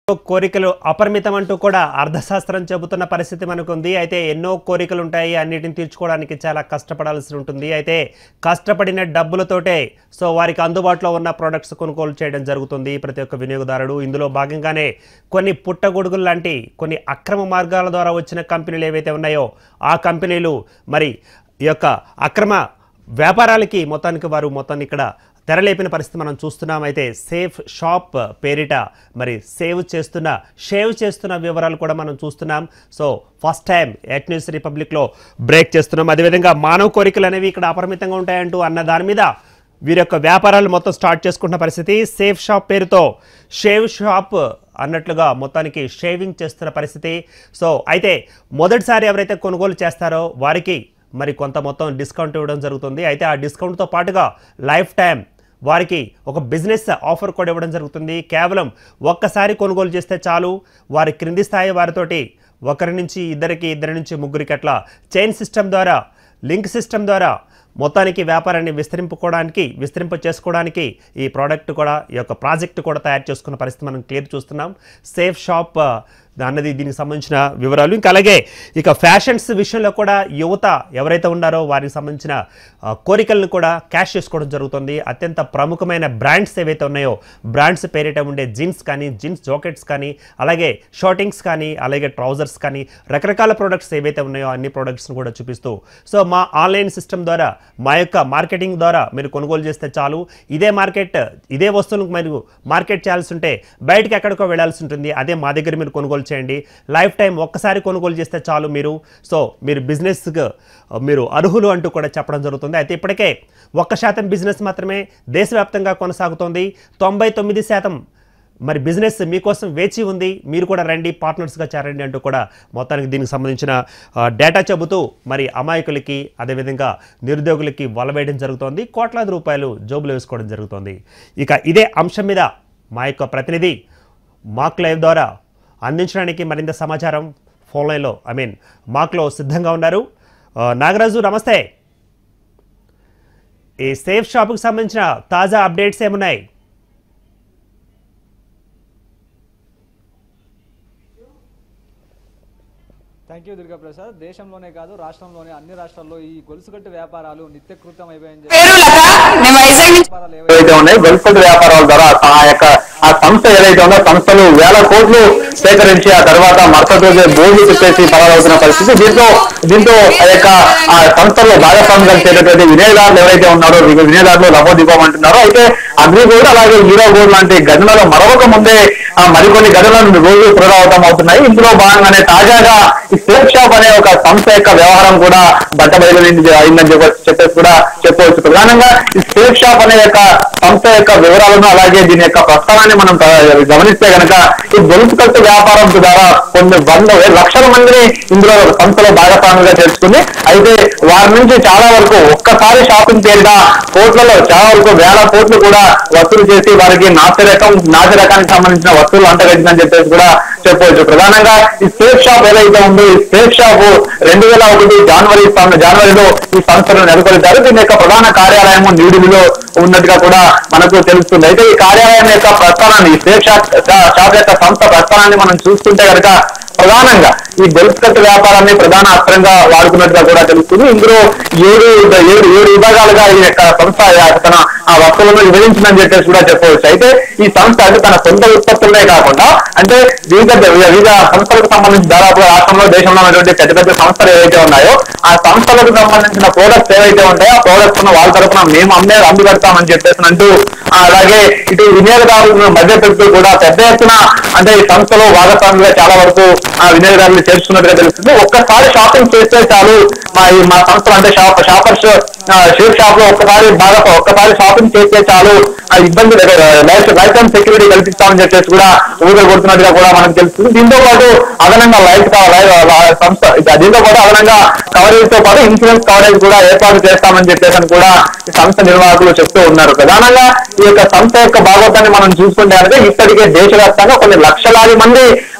కోరికలు అపరిమితం అంటూ కూడా అర్థశాస్త్రం చెబుతున్న పరిస్థితి మనకుంది అయితే ఎన్నో కోరికలు ఉంటాయి అన్నిటిని తీర్చుకోవడానికి చాలా కష్టపడాల్సి ఉంటుంది అయితే కష్టపడిన డబ్బులతోటే సో వారికి అందుబాటులో ఉన్న ప్రోడక్ట్స్ కొనుగోలు చేయడం జరుగుతుంది ప్రతి ఒక్క వినియోగదారుడు ఇందులో భాగంగానే కొన్ని పుట్టగొడుగులు లాంటి కొన్ని అక్రమ మార్గాల ద్వారా వచ్చిన కంపెనీలు ఏవైతే ఉన్నాయో ఆ కంపెనీలు మరి ఈ యొక్క అక్రమ వ్యాపారాలకి మొత్తానికి వారు మొత్తాన్ని ఇక్కడ తెరలేపిన పరిస్థితి మనం చూస్తున్నాం అయితే సేఫ్ షాప్ పేరిట మరి సేవ్ చేస్తున్న షేవ్ చేస్తున్న వివరాలు కూడా మనం చూస్తున్నాం so first time at news రిపబ్లిక్లో బ్రేక్ చేస్తున్నాం అదేవిధంగా మానవ కోరికలు అనేవి ఇక్కడ అపరిమితంగా ఉంటాయంటూ అన్న దాని మీద వీరి యొక్క వ్యాపారాలు మొత్తం స్టార్ట్ చేసుకుంటున్న పరిస్థితి సేఫ్ షాప్ పేరుతో షేవ్ షాప్ అన్నట్లుగా మొత్తానికి షేవింగ్ చేస్తున్న పరిస్థితి సో అయితే మొదటిసారి ఎవరైతే కొనుగోలు చేస్తారో వారికి మరి కొంత మొత్తం డిస్కౌంట్ ఇవ్వడం జరుగుతుంది అయితే ఆ డిస్కౌంట్తో పాటుగా లైఫ్ టైం వారికి ఒక బిజినెస్ ఆఫర్ కూడా ఇవ్వడం జరుగుతుంది కేవలం ఒక్కసారి కొనుగోలు చేస్తే చాలు వారి క్రింది స్థాయి వారితోటి ఒకరి నుంచి ఇద్దరికి ఇద్దరి నుంచి ముగ్గురికి అట్లా చైన్ సిస్టమ్ ద్వారా లింక్ సిస్టమ్ ద్వారా మొత్తానికి వ్యాపారాన్ని విస్తరింపుకోవడానికి విస్తరింప చేసుకోవడానికి ఈ ప్రోడక్ట్ కూడా ఈ యొక్క ప్రాజెక్ట్ కూడా తయారు చేసుకున్న పరిస్థితి మనం క్లియర్ చూస్తున్నాం సేఫ్ షాప్ ఆ, అన్నది దీనికి సంబంధించిన వివరాలు ఇంకా అలాగే ఇక ఫ్యాషన్స్ విషయంలో కూడా యువత ఎవరైతే ఉన్నారో వారికి సంబంధించిన ఆ, కోరికలను కూడా క్యాష్ చేసుకోవడం జరుగుతుంది అత్యంత ప్రముఖమైన బ్రాండ్స్ ఏవైతే ఉన్నాయో బ్రాండ్స్ పేరిట ఉండే జీన్స్ కానీ జీన్స్ జాకెట్స్ కానీ అలాగే షార్టింగ్స్ కానీ అలాగే ట్రౌజర్స్ కానీ రకరకాల ప్రోడక్ట్స్ ఏవైతే ఉన్నాయో అన్ని ప్రోడక్ట్స్ని కూడా చూపిస్తూ సో మా ఆన్లైన్ సిస్టమ్ ద్వారా మా యొక్క మార్కెటింగ్ ద్వారా మీరు కొనుగోలు చేస్తే చాలు ఇదే మార్కెట్ ఇదే వస్తువులకు మీరు మార్కెట్ చేయాల్సి ఉంటే బయటకి ఎక్కడికో వెళ్ళాల్సి ఉంటుంది అదే మా దగ్గర మీరు కొనుగోలు చేయండి లైఫ్ టైం ఒక్కసారి కొనుగోలు చేస్తే చాలు మీరు సో మీరు బిజినెస్కి మీరు అర్హులు అంటూ కూడా చెప్పడం జరుగుతుంది అయితే ఇప్పటికే ఒక్క శాతం బిజినెస్ మాత్రమే దేశవ్యాప్తంగా కొనసాగుతోంది తొంభై తొమ్మిది శాతం మరి బిజినెస్ మీకోసం వేచి ఉంది మీరు కూడా రండి పార్ట్నర్స్గా చేరండి అంటూ కూడా మొత్తానికి దీనికి సంబంధించిన ఆ, డేటా చెబుతూ మరి అమాయకులకి అదేవిధంగా నిరుద్యోగులకి వలవేయడం జరుగుతోంది కోట్లాది రూపాయలు జోబులు వేసుకోవడం జరుగుతోంది ఇక ఇదే అంశం మీద మా యొక్క ప్రతినిధి మాక్ లైవ్ ద్వారా అందించడానికి మరింత సమాచారం ఫోన్ లైన్లో ఐ మీన్ మాక్లో సిద్ధంగా ఉన్నారు ఆ, నాగరాజు నమస్తే ఈ సేఫ్ షాప్కి సంబంధించిన తాజా అప్డేట్స్ ఏమున్నాయి థ్యాంక్ యూ దుర్గా ప్రసాద్ దేశంలోనే కాదు రాష్ట్రంలోనే అన్ని రాష్ట్రాల్లో ఈ గొలుసుకట్టు వ్యాపారాలు నిత్యకృతం అయిపోయాయని చెప్పి పేరు లత మేము వైజాగ్ నుంచి వ్యాపారాలు ఏవైతే ఏవైతే ఉన్నాయో గొలుసుకుంటు వ్యాపారాల ద్వారా ఆ యొక్క ఆ సంస్థ ఏదైతే ఉందో సంస్థలు వేల కోట్లు సేకరించి ఆ తర్వాత మరుసటి రోజే బోర్డు తిప్పేసి పరాలవుతున్న పరిస్థితి దీంతో దీంతో ఆ యొక్క ఆ సంస్థల్లో భాగస్వామ్యం చేసేటటువంటి వినియోగదారులు ఎవరైతే ఉన్నారో ఈ వినియోగదారులు లభోదిపోమంటున్నారో అయితే అగ్నిగోల్డ్ అలాగే హీరో గోల్డ్ లాంటి ఘటనలు మరొక ముందే ఆ మరికొన్ని ఘటనలు రోజు పునరావృతం అవుతున్నాయి ఇందులో భాగంగానే తాజాగా ఈ సేఫ్ షాప్ అనే ఒక సంస్థ యొక్క వ్యవహారం కూడా బట్టబయలు అయిందని చెప్పి చెప్పేసి కూడా చెప్పవచ్చు ప్రధానంగా ఈ సేఫ్ షాప్ అనే యొక్క సంస్థ యొక్క వివరాలను అలాగే దీని యొక్క ప్రస్థానాన్ని మనం త- గమనిస్తే కనుక ఈ గొలుసు కట్టు వ్యాపారం ద్వారా కొన్ని వంద లక్షల మందిని ఇందులో సంస్థలో భాగస్వాములుగా చేసుకుని అయితే వారి నుంచి చాలా వరకు ఒక్కసారి షాపింగ్ పేరిట కోట్లలో చాలా వరకు వేల కోట్లు కూడా వసూలు చేసి వారికి నాసి రకం నాసి రకానికి సంబంధించిన వస్తువులు అంటగట్టిందని చెప్పేసి కూడా చెప్పవచ్చు ప్రధానంగా ఈ సేఫ్ షాప్ ఏదైతే ఉందో ఈ సేఫ్ షాప్ రెండు వేల ఒకటి జనవరి సం- జనవరిలో ఈ సంస్థను నెలకొల్పారు దీని యొక్క ప్రధాన కార్యాలయం న్యూఢిల్లీలో ఉన్నట్టుగా కూడా మనకు తెలుస్తుంది అయితే ఈ కార్యాలయం యొక్క ప్రస్థానాన్ని ఈ సేఫ్ షాప్ షాప్ యొక్క సంస్థ ప్రస్థానాన్ని మనం చూస్తుంటే కనుక ప్రధానంగా ఈ గొలుసు కట్టు వ్యాపారాన్ని ప్రధాన అస్త్రంగా వాడుకున్నట్టుగా కూడా తెలుస్తుంది ఇందులో ఏడు ఏడు ఏడు విభాగాలుగా ఈ యొక్క సంస్థ తన ఆ వస్తువులను విభజించిందని చెప్పేసి కూడా చెప్పవచ్చు అయితే ఈ సంస్థ అంటే తన సొంత ఉత్పత్తులనే కాకుండా అంటే వివిధ వివిధ సంస్థలకు సంబంధించి దాదాపుగా రాష్ట్రంలో దేశంలో ఉన్నటువంటి పెద్ద పెద్ద సంస్థలు ఏవైతే ఉన్నాయో ఆ సంస్థలకు సంబంధించిన ప్రోడక్ట్స్ ఏవైతే ఉంటాయో ఆ ప్రోడక్ట్స్ వాళ్ళ తరఫున మేము అమ్మే అందు పెడతామని చెప్పేసి అంటూ ఆ, అలాగే ఇటు వినియోగదారులను మధ్య పెడుతూ కూడా పెద్ద ఎత్తున అంటే ఈ సంస్థలో భాగస్వాములుగా చాలా వరకు ఆ వినియోగదారులు చేర్చుకున్నట్టుగా తెలుస్తుంది ఒక్కసారి షాపింగ్ చేస్తే చాలు మా ఈ మా సంస్థలు అంటే షాప్ షాపర్స్ షేర్ షాప్ లో ఒక్కసారి బాగా ఒక్కసారి షాపింగ్ చేస్తే చాలు ఆ ఇబ్బంది లైఫ్ లైఫ్ టైం సెక్యూరిటీ కల్పిస్తామని చెప్పేసి కూడా ఊపిరి కొడుతున్నట్టుగా కూడా మనకు తెలుస్తుంది దీంతో పాటు అదనంగా లైఫ్ సంస్థ దీంతో పాటు అదనంగా కవరేజ్ తో పాటు ఇన్సూరెన్స్ కవరేజ్ కూడా ఏర్పాటు చేస్తామని చెప్పేసి అని కూడా ఈ సంస్థ నిర్వాహకులు చెప్తూ ఉన్నారు ప్రధానంగా ఈ యొక్క సంస్థ యొక్క భాగోతాన్ని మనం చూసుకుంటే కనుక ఇప్పటికే దేశవ్యాప్తంగా కొన్ని లక్షలాది మంది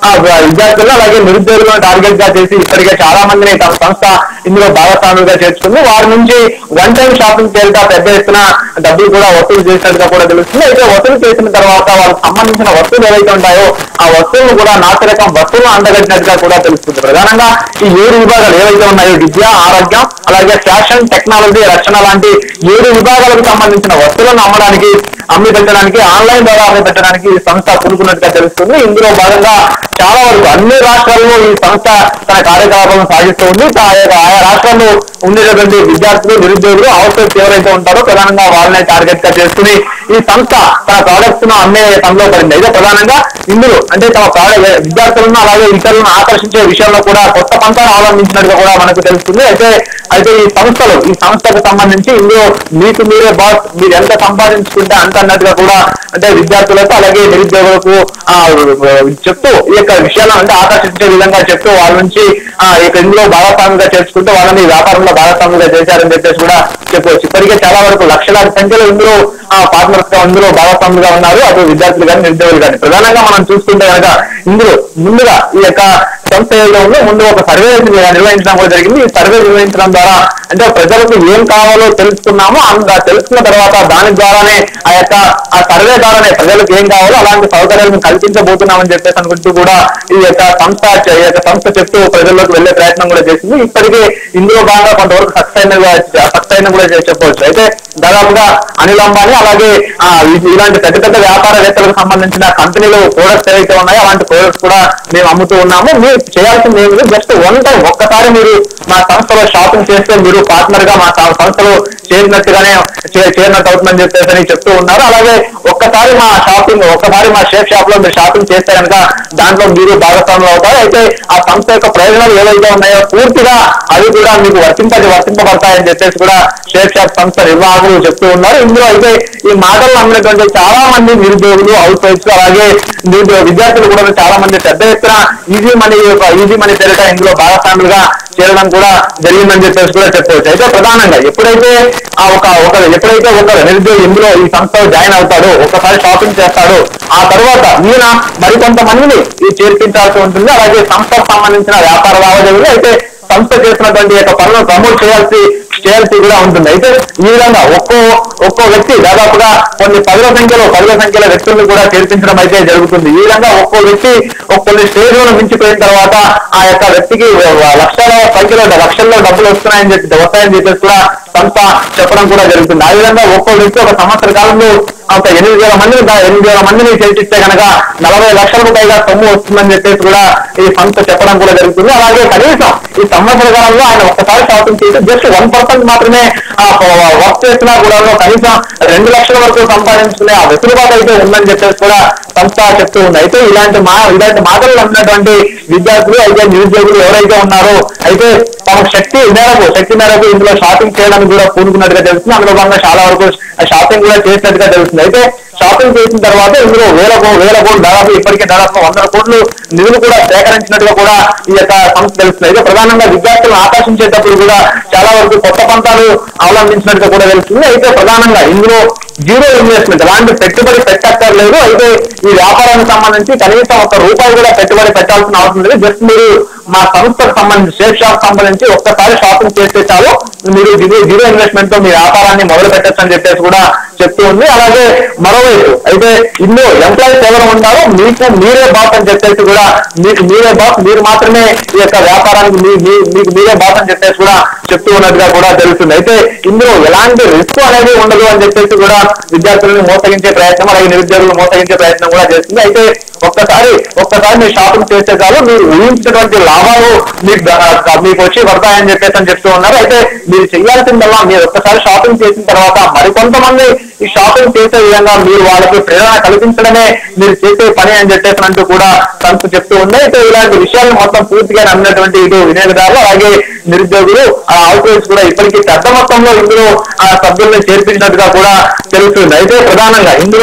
ఆ విద్యార్థులు అలాగే నిరుద్యోగులను టార్గెట్ గా చేసి ఇప్పటికే చాలా మందిని తమ సంస్థ ఇందులో భాగస్వాములుగా చేర్చుకుంది వారి నుంచి వన్ టైం షాపింగ్ పేరిట పెద్ద ఎత్తున డబ్బులు కూడా వసూలు చేసినట్టుగా కూడా తెలుస్తుంది అయితే వసూలు చేసిన తర్వాత వాళ్ళకి సంబంధించిన వస్తువులు ఏవైతే ఉంటాయో ఆ వస్తువులు కూడా నాసిరకం వస్తువులు అందగట్టినట్టుగా కూడా తెలుస్తుంది ప్రధానంగా ఈ ఏడు విభాగాలు ఏవైతే ఉన్నాయో విద్య ఆరోగ్యం అలాగే ఫ్యాషన్ టెక్నాలజీ రక్షణ లాంటి ఏడు విభాగాలకు సంబంధించిన వస్తువులను అమ్మడానికి అమ్మి పెట్టడానికి ఆన్లైన్ ద్వారా అమ్మి పెట్టడానికి ఈ సంస్థ పూనుకున్నట్టుగా తెలుస్తుంది ఇందులో భాగంగా చాలా వరకు అన్ని రాష్ట్రాల్లో ఈ సంస్థ తన కార్యకలాపాలను సాగిస్తూ ఉంది ఆ యొక్క ఆయా రాష్ట్రాల్లో ఉండేటటువంటి విద్యార్థులు నిరుద్యోగులు అవసరం ఎవరైతే ఉంటారో ప్రధానంగా వాళ్ళనే టార్గెట్ గా చేసుకుని ఈ సంస్థ తన ప్రాడక్ట్స్ ను అమ్మే పనిలో పడింది అయితే ప్రధానంగా ఇందులో అంటే తమ ప్రాడక్ట్ విద్యార్థులను అలాగే ఇతరులను ఆకర్షించే విషయంలో కూడా కొత్త పంతాను అవలంబించినట్టుగా కూడా మనకు తెలుస్తుంది అయితే అయితే ఈ సంస్థలు ఈ సంస్థకు సంబంధించి ఇందులో మీకు మీరే బాస్ మీరు ఎంత సంపాదించుకుంటే అంత అన్నట్టుగా కూడా అంటే విద్యార్థులకు అలాగే నిరుద్యోగులకు ఆ, చెప్తూ ఈ యొక్క విషయాలను అంటే ఆకర్షించే విధంగా చెప్తూ వాళ్ళ నుంచి ఆ, ఈ యొక్క ఇందులో భాగస్వామిగా చేసుకుంటూ వాళ్ళని వ్యాపారంలో భాగస్వాములుగా చేశారని చెప్పేసి కూడా చెప్పవచ్చు ఇప్పటికే చాలా వరకు లక్షలాది సంఖ్యలో ఇందులో పార్ట్నర్స్ గా ఇందులో భాగస్వాములుగా ఉన్నారు అటు విద్యార్థులు కానీ నిరుద్యోగులు కానీ ప్రధానంగా మనం చూసుకుంటే కనుక ఇందులో ముందుగా ఈ యొక్క సంస్థ ఏదో ఉందో ముందు ఒక సర్వే నిర్వహించడం కూడా జరిగింది ఈ సర్వే నిర్వహించడం ద్వారా అంటే ప్రజలకు ఏం కావాలో తెలుసుకున్నామో అంత తెలుసుకున్న తర్వాత దాని ద్వారానే ఆ యొక్క ఆ సర్వే ద్వారానే ప్రజలకు ఏం కావాలో అలాంటి సౌకర్యాలను కల్పించబోతున్నామని చెప్పేసి అనుకుంటూ కూడా ఈ యొక్క సంస్థ ఈ యొక్క సంస్థ చెప్తూ ప్రజల్లోకి వెళ్లే ప్రయత్నం కూడా చేసింది ఇప్పటికే ఇందులో భాగంగా కొంతవరకు సక్సెస్ అయిన సక్సెస్ అయిన కూడా చెప్పవచ్చు అయితే దాదాపుగా అనిల్ అంబానీ అలాగే ఆ, ఇ- ఇలాంటి పెద్ద పెద్ద వ్యాపారవేత్తలకు సంబంధించిన కంపెనీలు ప్రోడక్ట్స్ ఏవైతే ఉన్నాయో అలాంటి ప్రోడక్ట్స్ కూడా మేము అమ్ముతూ ఉన్నాము మీరు చేయాల్సింది ఏమి లేదు జస్ట్ వన్ టైం ఒక్కసారి మీరు మా సంస్థలో షాపింగ్ చేస్తే మీరు పార్ట్నర్ గా మా సం- సంస్థలో చేరినట్టుగానే చే- చేరినట్టు అవుతుందని చెప్పేసి అని చెప్తూ ఉన్నారు అలాగే ఒక్కసారి మా షాపింగ్ ఒక్కసారి మా షేప్ షాప్ లో మీరు షాపింగ్ చేస్తే కనుక దాంట్లో మీరు భాగస్వాములు అవుతారు అయితే ఆ సంస్థ యొక్క ప్రయోజనాలు ఏవైతే ఉన్నాయో పూర్తిగా అవి కూడా మీకు వర్తింపది వర్తింపబడతాయని చెప్పేసి కూడా షేప్ షాప్ సంస్థ నిర్వాహకులు చెప్తూ ఉన్నారు ఇందులో అయితే ఈ మాటలు అమ్మినటువంటి చాలా మంది నిరుద్యోగులు హౌస్ వైఫ్స్ అలాగే నిరుద్యోగ విద్యార్థులు కూడా చాలా మంది పెద్ద ఎత్తున ఈజీ మనీ ఈజీ మనీ పేరిట ఇందులో భాగస్వాములుగా చేరడం కూడా జరిగిందని చెప్పేసి కూడా చెప్పవచ్చు అయితే ప్రధానంగా ఎప్పుడైతే ఆ ఒక ఒక ఎప్పుడైతే ఒక నిరుద్యోగి ఇందులో ఈ సంస్థలో జాయిన్ అవుతాడో ఒకసారి షాపింగ్ చేస్తాడో ఆ తర్వాత ఈయన మరికొంతమందిని ఈ చేర్పించాల్సి ఉంటుంది అలాగే సంస్థకు సంబంధించిన వ్యాపార లావాదేవీలు అయితే సంస్థ చేసినటువంటి యొక్క పనులను ప్రమోట్ చేయాల్సి చేయాల్సి కూడా ఉంటుంది అయితే ఈ విధంగా ఒక్కో ఒక్కో వ్యక్తి దాదాపుగా కొన్ని పదుల సంఖ్యలో పదుల సంఖ్యలో వ్యక్తులను కూడా చేర్పించడం అయితే జరుగుతుంది ఈ విధంగా ఒక్కో వ్యక్తి ఒక కొన్ని స్టేజ్లను మించిపోయిన తర్వాత ఆ యొక్క వ్యక్తికి లక్షల సంఖ్యలో లక్షల్లో డబ్బులు వస్తున్నాయని చెప్పి వస్తాయని చెప్పేసి కూడా సంస్థ చెప్పడం కూడా జరుగుతుంది ఆ విధంగా ఒక్కో వ్యక్తి ఒక సంవత్సర కాలంలో ఒక ఎనిమిది వేల మందిని ఎనిమిది వేల మందిని చేర్చిస్తే కనుక నలభై లక్షలకు పైగా సొమ్ము వస్తుందని చెప్పేసి కూడా ఈ సంస్థ చెప్పడం కూడా జరుగుతుంది అలాగే కనీసం ఈ సంవత్సర కాలంలో ఆయన ఒక్కసారి షాపింగ్ చేసి జస్ట్ వన్ పర్సెంట్ మాత్రమే వర్క్ చేసినా కూడా కనీసం రెండు లక్షల వరకు సంపాదించుకునే ఆ వెసులుబాటు అయితే ఉందని చెప్పేసి కూడా సంస్థ చెప్తూ ఉంది అయితే ఇలాంటి మా ఇలాంటి మాటలు నమ్మినటువంటి విద్యార్థులు అయితే నిరుద్యోగులు ఎవరైతే ఉన్నారో అయితే తమ శక్తి మేరకు శక్తి మేరకు ఇందులో షాపింగ్ చేయడానికి కూడా పూనుకున్నట్టుగా తెలుస్తుంది అందులో భాగంగా చాలా వరకు షాపింగ్ కూడా చేసినట్టుగా తెలుస్తుంది అయితే షాపింగ్ చేసిన తర్వాత ఇందులో వేల కో- వేల కోట్లు దాదాపు ఇప్పటికే దాదాపు వందల కోట్లు నిధులు కూడా సేకరించినట్టుగా కూడా ఈ యొక్క సంస్థ తెలుస్తుంది అయితే ప్రధానంగా విద్యార్థులను ఆకర్షించేటప్పుడు కూడా చాలా వరకు కొత్త పంతాలు అవలంబించినట్టుగా కూడా తెలుస్తుంది అయితే ప్రధానంగా ఇందులో జీరో ఇన్వెస్ట్మెంట్ ఎలాంటి పెట్టుబడి పెట్టక్కర్లేదు అయితే ఈ వ్యాపారానికి సంబంధించి కనీసం ఒక రూపాయి కూడా పెట్టుబడి పెట్టాల్సిన అవసరం లేదు జస్ట్ మీరు మా సంస్థకు సంబంధించి షేప్ షాప్ సంబంధించి ఒక్కసారి షాపింగ్ చేస్తే చాలు మీరు జీరో జీరో ఇన్వెస్ట్మెంట్ తో మీ వ్యాపారాన్ని మొదలు పెట్టచ్చు అని చెప్పేసి కూడా చెప్తూ ఉంది అలాగే మరోవైపు అయితే ఇందులో ఎంప్లాయీస్ ఎవరు ఉన్నారో మీకు మీరే బాస్ అని చెప్పేసి కూడా మీకు మీరే బాస్ మీరు మాత్రమే ఈ యొక్క వ్యాపారానికి మీ- మీ- మీకు మీరే బాస్ అని చెప్పేసి కూడా చెప్తూ ఉన్నట్టుగా కూడా తెలుస్తుంది అయితే ఇందులో ఎలాంటి రిస్క్ అనేది ఉండదు అని చెప్పేసి కూడా విద్యార్థులను మోసగించే ప్రయత్నం అలాగే నిరుద్యోగులను మోసగించే ప్రయత్నం కూడా చేస్తుంది అయితే ఒక్కసారి ఒక్కసారి మీరు షాపింగ్ చేస్తే చాలు మీరు ఊహించినటువంటి లాభాలు మీకు ద- మీకు వచ్చి పడతాయని చెప్పేసి అని చెప్తూ ఉన్నారు అయితే మీరు చేయాల్సిందల్లా మీరు ఒక్కసారి షాపింగ్ చేసిన తర్వాత మరికొంతమంది ఈ షాపింగ్ చేసే విధంగా మీరు వాళ్ళకి ప్రేరణ కల్పించడమే మీరు చేసే పని అని చెప్పేసి అంటూ కూడా సంస్థ చెప్తూ ఉంది అయితే ఇలాంటి విషయాలను మొత్తం పూర్తిగా నమ్మినటువంటి ఇటు వినియోగదారులు అలాగే నిరుద్యోగులు ఆ హౌస్ కూడా ఇప్పటికీ పెద్ద మొత్తంలో ఇందులో ఆ సభ్యుల్ని చేర్పించినట్టుగా కూడా తెలుస్తుంది అయితే ప్రధానంగా ఇందులో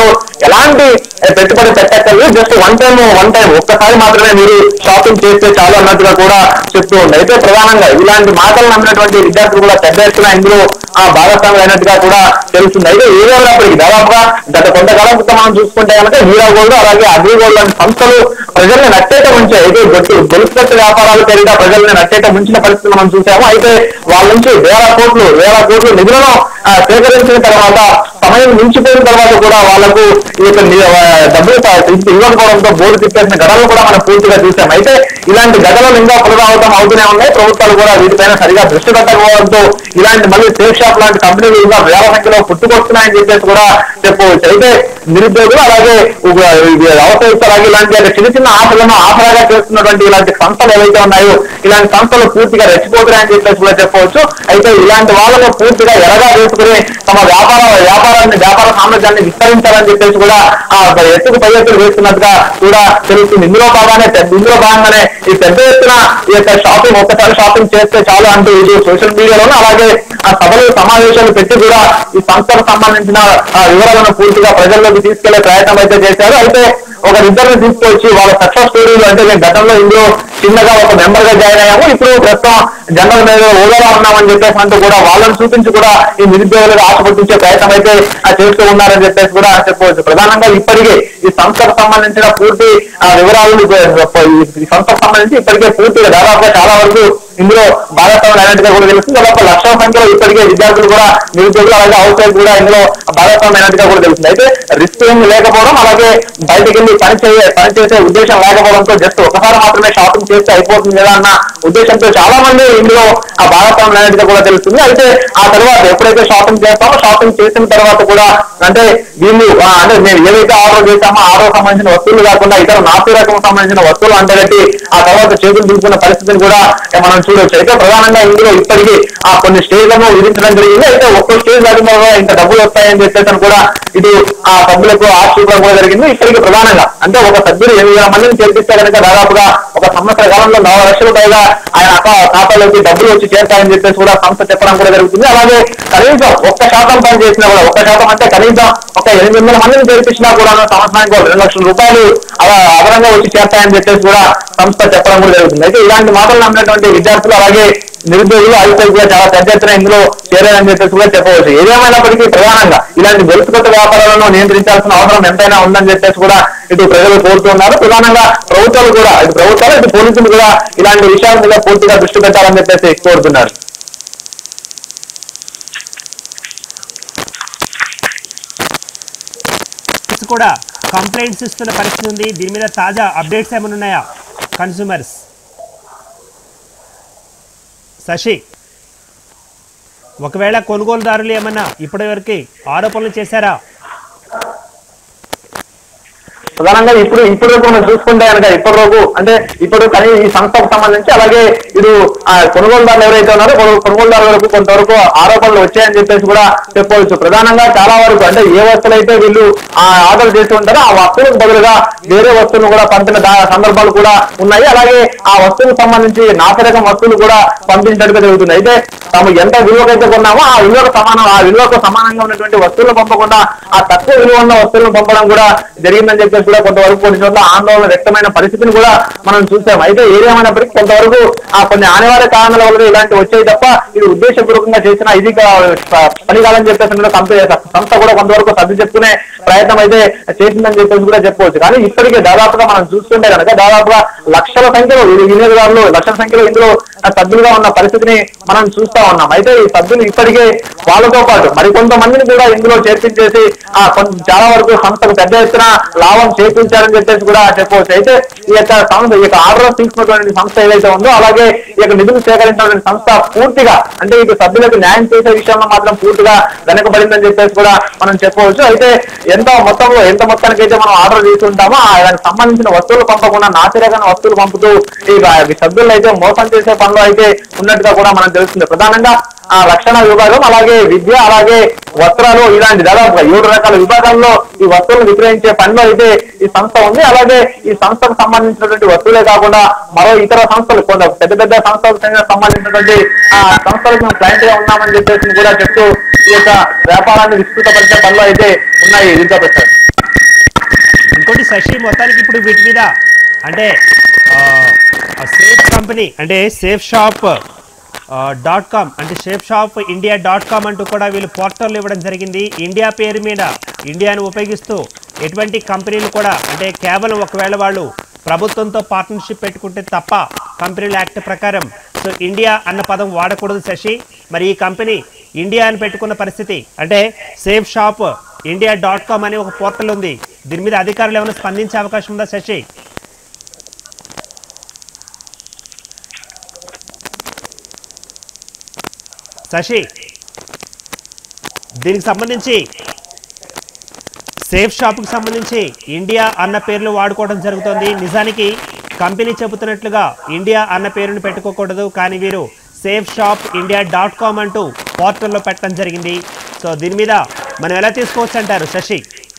ఎలాంటి ఏ, పెట్టుబడి పెట్టక్కర్లేదు just one time one time ఒక్కసారి మాత్రమే మీరు షాపింగ్ చేస్తే చాలు అన్నట్టుగా కూడా చెప్తూ ఉంది అయితే ప్రధానంగా ఇలాంటి మాటలు నమ్మినటువంటి విద్యార్థులు కూడా పెద్ద ఎత్తున ఇందులో ఆ భాగస్వాములు అయినట్టుగా కూడా తెలుస్తుంది అయితే ఏదైనప్పటికీ దాదాపుగా గత కొంతకాలం క్రితం మనం చూసుకుంటే కనుక హీరో గోల్డ్ అలాగే అగ్రి గోల్డ్ లాంటి సంస్థలు ప్రజల్ని నచ్చేట ఉంచాయి అయితే గొట్టు గొలుసుకట్టు వ్యాపారాలు పెరిగా ప్రజల్ని నచ్చేట ఉంచిన పరిస్థితి మనం చూసాము అయితే వాళ్ళ నుంచి వేల కోట్లు వేల కోట్లు నిధులను ఆ, సేకరించిన తర్వాత సమయం మించిపోయిన తర్వాత కూడా వాళ్ళకు ఈ యొక్క ని- ఆ, డబ్బులు త- తిరిగి ఇవ్వకపోవడంతో బోర్డు తిప్పేసిన ఘటనలు కూడా మనం పూర్తిగా చూసాం అయితే ఇలాంటి ఘటనలు ఇంకా పునరావృతం అవుతూనే ఉన్నాయి ప్రభుత్వాలు కూడా వీటిపైన సరిగా దృష్టి పెట్టకపోవడంతో ఇలాంటి మళ్ళీ సేఫ్ షాప్ లాంటి కంపెనీలు ఇంకా వేల సంఖ్యలో పుట్టుకొస్తున్నాయని చెప్పేసి కూడా చెప్పవచ్చు అయితే నిరుద్యోగులు అలాగే ఉ- ఇది అవసరం అలాగే ఇలాంటి అంటే చిన్న చిన్న ఆశలను ఆసరాగా చేస్తున్నటువంటి ఇలాంటి సంస్థలు ఏవైతే ఉన్నాయో ఇలాంటి సంస్థలు పూర్తిగా రెచ్చిపోతున్నాయని చెప్పేసి కూడా చెప్పవచ్చు అయితే ఇలాంటి వాళ్ళను పూర్తిగా ఎరగా వేసుకుని తమ వ్యాపార వ్యాపారాన్ని వ్యాపార సామ్రాజ్యాన్ని విస్తరించాలని చెప్పేసి కూడా ఆ ఎత్తుకు పై ఎత్తులు వేస్తున్నట్టుగా కూడా తెలుస్తుంది ఇందులో భాగానే పెద్ద- ఇందులో భాగంగానే ఈ పెద్ద ఎత్తున ఈ యొక్క షాపింగ్ ఒక్కసారి షాపింగ్ చేస్తే చాలు అంటూ ఇది సోషల్ మీడియాలోనూ అలాగే ఆ సభలు సమావేశాలు పెట్టి కూడా ఈ సంస్థలకు సంబంధించిన ఆ వివరాలను పూర్తిగా ప్రజల్లోకి తీసుకెళ్లే ప్రయత్నం అయితే చేశారు అయితే ఒక ఇద్దరిని తీసుకొచ్చి వాళ్ళ సక్సెస్ స్టోరీలు అంటే మేము గతంలో ఇందులో చిన్నగా ఒక మెంబర్ గా జాయిన్ అయ్యాము ఇప్పుడు ప్రస్తుతం జనరల్ మీద ఓదరా ఉన్నామని చెప్పేసి అంటూ కూడా వాళ్ళని చూపించి కూడా ఈ నిరుద్యోగులకు ఆశ పుట్టించే ప్రయత్నం అయితే ఆ, చేస్తూ ఉన్నారని చెప్పేసి కూడా చెప్పవచ్చు ప్రధానంగా ఇప్పటికే ఈ సంస్థకు సంబంధించిన పూర్తి ఆ, వివరాలను ఈ సంస్థకు సంబంధించి ఇప్పటికే పూర్తిగా దాదాపుగా చాలా వరకు ఇందులో భాగస్వాములు అయినట్టుగా కూడా తెలుస్తుంది దాదాపు లక్షల సంఖ్యలో ఇప్పటికే విద్యార్థులు కూడా నిరుద్యోగులు అలాగే అవుట్ సైడ్ కూడా ఇందులో భాగస్వామ్యం అయినట్టుగా కూడా తెలుస్తుంది అయితే రిస్క్ ఏమి లేకపోవడం అలాగే బయటకు వెళ్ళి పని చేయ పని చేసే ఉద్దేశం లేకపోవడంతో జస్ట్ ఒకసారి మాత్రమే షాపింగ్ చేస్తే అయిపోతుంది కదా అన్న ఉద్దేశంతో చాలా మంది ఇందులో ఆ భాగస్వామ్యం అయినట్టుగా కూడా తెలుస్తుంది అయితే ఆ తర్వాత ఎప్పుడైతే షాపింగ్ చేస్తామో షాపింగ్ చేసిన తర్వాత కూడా అంటే వీళ్ళు ఆ, అంటే మేము ఏదైతే ఆర్డర్ చేస్తామో ఆర్డర్ సంబంధించిన వస్తువులు కాకుండా ఇతర నాసి రకం సంబంధించిన వస్తువులు అంటే కట్టి ఆ తర్వాత చేతులు దింపుకున్న పరిస్థితిని కూడా ఏ, మనం చూడొచ్చు అయితే ప్రధానంగా ఇందులో ఇప్పటికీ ఆ కొన్ని స్టేజ్లను విధించడం జరిగింది అయితే ఒక్కో స్టేజ్ దాటిన తర్వాత ఇంత డబ్బులు వస్తాయని చెప్పేసి అని కూడా ఇటు ఆ సభ్యులకు ఆశీర్వాదం కూడా జరిగింది ఇప్పటికి ప్రధానంగా అంటే ఒక సభ్యుడు ఎనిమిది వేల మందిని చేర్పిస్తే కనుక దాదాపుగా ఒక సంవత్సర కాలంలో నాలుగు లక్షల పైగా ఆయన అక్క ఖాతాలోకి డబ్బులు వచ్చి చేస్తాయని చెప్పేసి కూడా సంస్థ చెప్పడం కూడా జరుగుతుంది అలాగే కనీసం ఒక్క శాతం పని చేసినా కూడా ఒక్క శాతం అంటే కనీసం ఒక ఎనిమిది వందల మందిని చేర్పించినా కూడా సంవత్సరానికి ఒక రెండు లక్షల రూపాయలు అలా అదనంగా వచ్చి చేస్తాయని చెప్పేసి కూడా సంస్థ చెప్పడం కూడా జరుగుతుంది అయితే ఇలాంటి మాటలు నమ్మినటువంటి విద్యార్థులు అలాగే నిరుద్యోగులు ఐసై కూడా చాలా పెద్ద ఎత్తున ఇందులో చేరారని చెప్పేసి కూడా చెప్పవచ్చు ఏదేమైనప్పటికీ ప్రధానంగా ఇలాంటి గొలుసుకొత్త వ్యాపారాలను నియంత్రించాల్సిన అవసరం ఎంతైనా ఉందని చెప్పేసి కూడా ఇటు ప్రజలు కోరుతున్నారు ప్రధానంగా ప్రభుత్వాలు కూడా ఇటు ప్రభుత్వాలు ఇటు పోలీసులు కూడా ఇలాంటి విషయాల మీద పూర్తిగా దృష్టి పెట్టాలని చెప్పేసి కోరుతున్నారు ఇది కూడా కంప్లైంట్స్ ఇస్తున్న పరిస్థితి ఉంది దీని మీద తాజా అప్డేట్స్ ఏమైనా ఉన్నాయా కన్సూమర్స్ శశి ఒకవేళ కొనుగోలుదారులు ఏమన్నా ఇప్పటివరకు ఆరోపణలు చేశారా ప్రధానంగా ఇప్పుడు ఇప్పుడు వరకు మనం చూసుకుంటే కనుక ఇప్పటి వరకు అంటే ఇప్పుడు కానీ ఈ సంస్థకు సంబంధించి అలాగే ఇటు ఆ కొనుగోలుదారులు ఎవరైతే ఉన్నారో కొను- కొనుగోలుదారుల వరకు కొంతవరకు ఆరోపణలు వచ్చాయని చెప్పేసి కూడా చెప్పవచ్చు ప్రధానంగా చాలా వరకు అంటే ఏ వస్తువులు అయితే వీళ్ళు ఆ ఆర్డర్ చేసి ఉంటారో ఆ వస్తువులకు బదులుగా వేరే వస్తువులు కూడా పంపిన దా- సందర్భాలు కూడా ఉన్నాయి అలాగే ఆ వస్తువులకు సంబంధించి నాసిరకం వస్తువులు కూడా పంపించినట్టుగా జరుగుతుంది అయితే తాము ఎంత విలువకైతే కొన్నామో ఆ విలువకు సమానం ఆ విలువకు సమానంగా ఉన్నటువంటి వస్తువులు పంపకుండా ఆ తక్కువ విలువ ఉన్న వస్తువులను పంపడం కూడా జరిగిందని చెప్పేసి కూడా కొంతవరకు కొన్ని చోట్ల ఆందోళన వ్యక్తమైన పరిస్థితిని కూడా మనం చూసాం అయితే ఏదేమైనప్పటికీ కొంతవరకు ఆ కొన్ని అనివార్య కారణాల వల్ల ఇలాంటి వచ్చాయి తప్ప ఇది ఉద్దేశపూర్వకంగా చేసిన ఇది కా- ప- పని కాదని చెప్పేసి కూడా కంపెనీ సంస్థ కూడా కొంతవరకు సర్ది చెప్పుకునే ప్రయత్నం అయితే చేసిందని చెప్పేసి కూడా చెప్పవచ్చు కానీ ఇప్పటికే దాదాపుగా మనం చూస్తుంటే కనుక దాదాపుగా లక్షల సంఖ్యలో ఈ వినియోగదారులు లక్షల సంఖ్యలో ఇందులో సభ్యులుగా ఉన్న పరిస్థితిని మనం చూస్తా ఉన్నాం అయితే ఈ సభ్యులు ఇప్పటికే వాళ్ళతో పాటు మరికొంతమందిని కూడా ఇందులో చేర్పించేసి ఆ కొంత చాలా వరకు సంస్థకు పెద్ద ఎత్తున లాభం చేకూర్చారని చెప్పేసి కూడా చెప్పవచ్చు అయితే ఈ యొక్క సంస్థ ఈ యొక్క ఆర్డర్ తీసుకున్నటువంటి సంస్థ ఏదైతే ఉందో అలాగే ఈ యొక్క నిధులు సేకరించినటువంటి సంస్థ పూర్తిగా అంటే ఇటు సభ్యులకు న్యాయం చేసే విషయంలో మాత్రం పూర్తిగా వెనకబడిందని చెప్పేసి కూడా మనం చెప్పవచ్చు అయితే ఎంత మొత్తంలో ఎంత మొత్తానికి అయితే మనం ఆర్డర్ తీసుకుంటామో ఆ దానికి సంబంధించిన వస్తువులు పంపకుండా నాసిరకమైన వస్తువులు పంపుతూ ఈ ఈ సభ్యులు అయితే మోసం చేసే పనులు అయితే ఉన్నట్టుగా కూడా మనకు తెలుస్తుంది ప్రధానంగా ఆ రక్షణ విభాగం అలాగే విద్య అలాగే వస్త్రాలు ఇలాంటి దాదాపుగా ఏడు రకాల విభాగాల్లో ఈ వస్తువులు విక్రయించే పనిలో అయితే ఈ సంస్థ ఉంది అలాగే ఈ సంస్థకు సంబంధించినటువంటి వస్తువులే కాకుండా మరో ఇతర సంస్థలు కొంత పెద్ద పెద్ద సంస్థలకు సంబంధించినటువంటి ఆ సంస్థలకు మేము క్లయింట్ గా ఉన్నామని చెప్పేసి కూడా చెప్తూ ఈ యొక్క వ్యాపారాన్ని విస్తృతపరిచే పనిలో అయితే ఉన్నాయి విద్యా ప్రసాద్ ఏంటి శశి మొత్తానికి ఇప్పుడు వీటి మీద అంటే సేఫ్ కంపెనీ అంటే సేఫ్ షాప్ డాట్ కామ్ అంటే safe shop India dot com అంటూ కూడా వీళ్ళు పోర్టల్ ఇవ్వడం జరిగింది ఇండియా పేరు మీద ఇండియాను ఉపయోగిస్తూ ఎటువంటి కంపెనీలు కూడా అంటే కేవలం ఒకవేళ వాళ్ళు ప్రభుత్వంతో పార్ట్నర్షిప్ పెట్టుకుంటే తప్ప కంపెనీల యాక్ట్ ప్రకారం సో ఇండియా అన్న పదం వాడకూడదు శశి మరి ఈ కంపెనీ ఇండియా అని పెట్టుకున్న పరిస్థితి అంటే safe shop India dot com అనే ఒక పోర్టల్ ఉంది దీని మీద అధికారులు ఏమైనా స్పందించే అవకాశం ఉందా శశి శశి దీనికి సంబంధించి సేఫ్ షాప్కి సంబంధించి ఇండియా అన్న పేర్లు వాడుకోవడం జరుగుతుంది నిజానికి కంపెనీ చెబుతున్నట్లుగా ఇండియా అన్న పేరును పెట్టుకోకూడదు కానీ వీరు safe shop India dot com అంటూ పోర్టల్లో పెట్టడం జరిగింది సో దీని మీద మనం ఎలా తీసుకోవచ్చు అంటారు శశి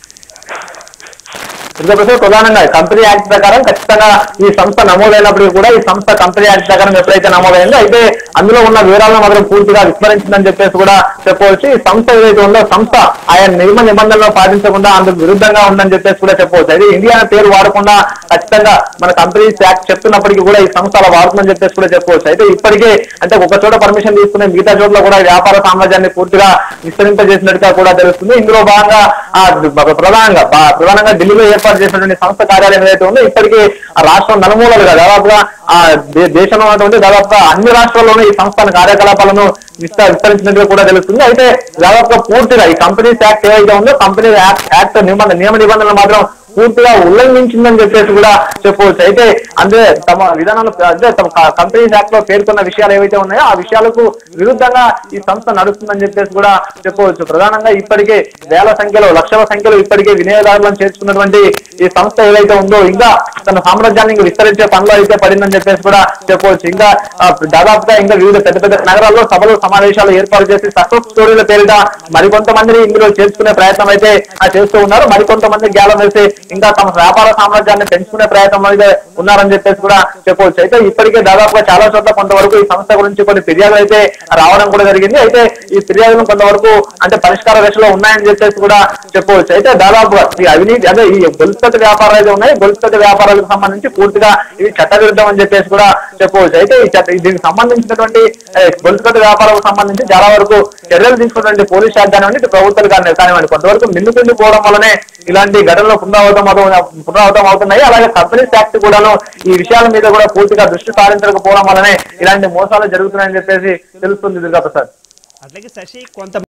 ఇంకొకటి ప్రధానంగా కంపెనీ యాక్ట్ ప్రకారం ఖచ్చితంగా ఈ సంస్థ నమోదైనప్పటికీ కూడా ఈ సంస్థ కంపెనీ యాక్ట్ ప్రకారం ఎప్పుడైతే నమోదైందో అయితే అందులో ఉన్న వివరాలను మాత్రం పూర్తిగా విస్మరించిందని చెప్పేసి కూడా చెప్పవచ్చు ఈ సంస్థ ఏదైతే ఉందో సంస్థ ఆయన నియమ నిబంధనలు పాటించకుండా అందుకు విరుద్ధంగా ఉందని చెప్పేసి కూడా చెప్పవచ్చు అయితే ఇండియా అనే పేరు వాడకుండా ఖచ్చితంగా మన కంపెనీ యాక్ట్ చెప్తున్నప్పటికీ కూడా ఈ సంస్థ అలా వాడుతుందని చెప్పేసి కూడా చెప్పవచ్చు అయితే ఇప్పటికే అంటే ఒక చోట పర్మిషన్ తీసుకునే మిగతా చోట్ల కూడా వ్యాపార సామ్రాజ్యాన్ని పూర్తిగా విస్తరింపజేసినట్టుగా కూడా తెలుస్తుంది ఇందులో భాగంగా ఆ ప్రధానంగా బా- ప్రధానంగా ఢిల్లీలో ఏర్పాటు చేసినటువంటి సంస్థ కార్యాలయం ఏదైతే ఉందో ఇప్పటికీ ఆ రాష్ట్రం నలుమూలలుగా దాదాపుగా ఆ దే- దేశంలో ఉన్నటువంటి దాదాపుగా అన్ని రాష్ట్రాల్లోనూ ఈ సంస్థ కార్యకలాపాలను విస్త- విస్తరించినట్టుగా కూడా తెలుస్తుంది అయితే దాదాపుగా పూర్తిగా ఈ కంపెనీస్ యాక్ట్ ఏదైతే ఉందో కంపెనీ యాక్ట్ యాక్ట్ నిబంధన నియమ నిబంధనలు మాత్రం పూర్తిగా ఉల్లంఘించిందని చెప్పేసి కూడా చెప్పవచ్చు అయితే అంటే తమ విధానాలు అంటే తమ కంపెనీస్ యాక్ట్ లో పేర్కొన్న విషయాలు ఏవైతే ఉన్నాయో ఆ విషయాలకు విరుద్ధంగా ఈ సంస్థ నడుస్తుందని చెప్పేసి కూడా చెప్పవచ్చు ప్రధానంగా ఇప్పటికే వేల సంఖ్యలో లక్షల సంఖ్యలో ఇప్పటికే వినియోగదారులను చేర్చుకున్నటువంటి ఈ సంస్థ ఏదైతే ఉందో ఇంకా తన సామ్రాజ్యాన్ని ఇంకా విస్తరించే పనిలో అయితే పడిందని చెప్పేసి కూడా చెప్పవచ్చు ఇంకా ఆ, దాదాపుగా ఇంకా వివిధ పెద్ద పెద్ద నగరాల్లో సభలు సమావేశాలు ఏర్పాటు చేసి సక్సెస్ స్టోరీల పేరిట మరికొంతమందిని ఇందులో చేర్చుకునే ప్రయత్నం అయితే ఆ, చేస్తూ ఉన్నారు మరికొంతమంది గ్యాలం వేసి ఇంకా తమ వ్యాపార సామ్రాజ్యాన్ని పెంచుకునే ప్రయత్నం అయితే ఉన్నారని చెప్పేసి కూడా చెప్పవచ్చు అయితే ఇప్పటికే దాదాపుగా చాలా చోట్ల కొంతవరకు ఈ సంస్థ గురించి కొన్ని ఫిర్యాదులు అయితే రావడం కూడా జరిగింది అయితే ఈ ఫిర్యాదులు కొంతవరకు అంటే పరిష్కార దశలో ఉన్నాయని చెప్పేసి కూడా చెప్పవచ్చు అయితే దాదాపుగా ఈ అవినీతి అదే ఈ గొలుసుకట్టు వ్యాపారాలు అయితే ఉన్నాయి గొలుసుకట్టు వ్యాపారాలకు సంబంధించి పూర్తిగా ఇవి చట్టవిరుద్ధం అని చెప్పేసి కూడా చెప్పవచ్చు అయితే ఈ చట్ట దీనికి సంబంధించినటువంటి ఏ, గొలుసుకట్టు వ్యాపారాలకు సంబంధించి చాలా వరకు చర్యలు తీసుకున్నటువంటి పోలీస్ శాఖ కానివ్వండి ఇటు ప్రభుత్వాలు కాని- కానివ్వండి కొంతవరకు మిన్ను పోవడం వల్లనే ఇలాంటి ఘటనలు పునరావృతం అవుతు- పునరావృతం అవుతున్నాయి అలాగే కంపెనీస్ యాక్ట్ కూడాను ఈ విషయాల మీద కూడా పూర్తిగా దృష్టి సారించకపోవడం వల్లనే ఇలాంటి మోసాలు జరుగుతున్నాయని చెప్పేసి తెలుస్తుంది దుర్గా ప్రసాద్ అట్లాగే శశి కొంత